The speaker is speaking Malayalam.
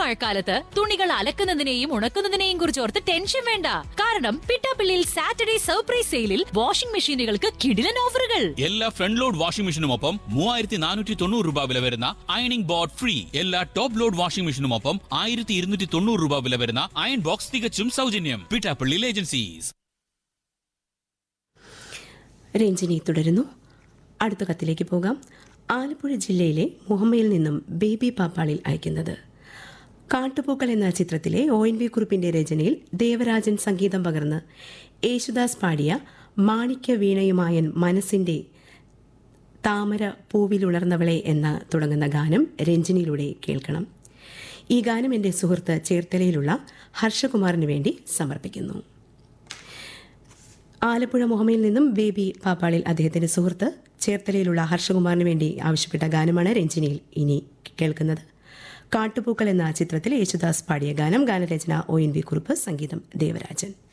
മഴക്കാലത്ത് തുണികൾ അലക്കുന്നതിനെയും ഉണക്കുന്നതിനെയും കുറിച്ച് ഓർത്ത് ടെൻഷൻ വേണ്ട കാരണം പിട്ടാപ്പിള്ളിയിൽ സാറ്റർഡേ സർപ്രൈസ് സെയിലിൽ വാഷിംഗ് മെഷീനുകൾക്ക് കിടിലൻ ഓഫറുകൾ എല്ലാ ഫ്രണ്ട് ലോഡ് വാഷിംഗ് മെഷീനുമൊപ്പം മൂവായിരത്തി നാനൂറ്റി തൊണ്ണൂറ് രൂപ വില വരുന്ന അയണിംഗ് ബോർഡ് ഫ്രീ എല്ലാ ടോപ്പ് ലോഡ് വാഷിംഗ് മെഷീനുമൊപ്പം ആയിരത്തി ഇരുന്നൂറ്റി തൊണ്ണൂറ് രൂപ വില വരുന്ന അയൺ ബോക്സ് തികച്ചും സൗജന്യം പിട്ടാപ്പള്ളി ഏജൻസീസ് രഞ്ജിനി തുടരുന്നു അടുത്ത കത്തിലേക്ക് പോകാം ആലപ്പുഴ ജില്ലയിലെ മുഹമ്മയിൽ നിന്നും ബേബി പാപ്പാളിൽ അയക്കുന്നത് കാട്ടുപൂക്കൾ എന്ന ചിത്രത്തിലെ ഒ എൻ വി കുറിപ്പിന്റെ രചനയിൽ ദേവരാജൻ സംഗീതം പകർന്ന് യേശുദാസ് പാടിയ മാണിക്യ വീണയുമായൻ മനസ്സിന്റെ താമര പൂവിലുണർന്നവളെ എന്ന തുടങ്ങുന്ന ഗാനം രഞ്ജിനിയിലൂടെ കേൾക്കണം ഈ ഗാനം എൻ്റെ സുഹൃത്ത് ചേർത്തലയിലുള്ള ഹർഷകുമാറിന് വേണ്ടി സമർപ്പിക്കുന്നു ആലപ്പുഴ മുഹമ്മയിൽ നിന്നും ബേബി പാപ്പാളിൽ അദ്ദേഹത്തിന്റെ സുഹൃത്ത് ചേർത്തലയിലുള്ള ഹർഷകുമാറിന് വേണ്ടി ആവശ്യപ്പെട്ട ഗാനമാണ് രഞ്ജിനിയിൽ ഇനി കേൾക്കുന്നത് കാട്ടുപൂക്കൾ എന്ന ചിത്രത്തിൽ യേശുദാസ് പാടിയ ഗാനം ഗാനരചന ഒ എൻ വി കുറുപ്പ് സംഗീതം ദേവരാജൻ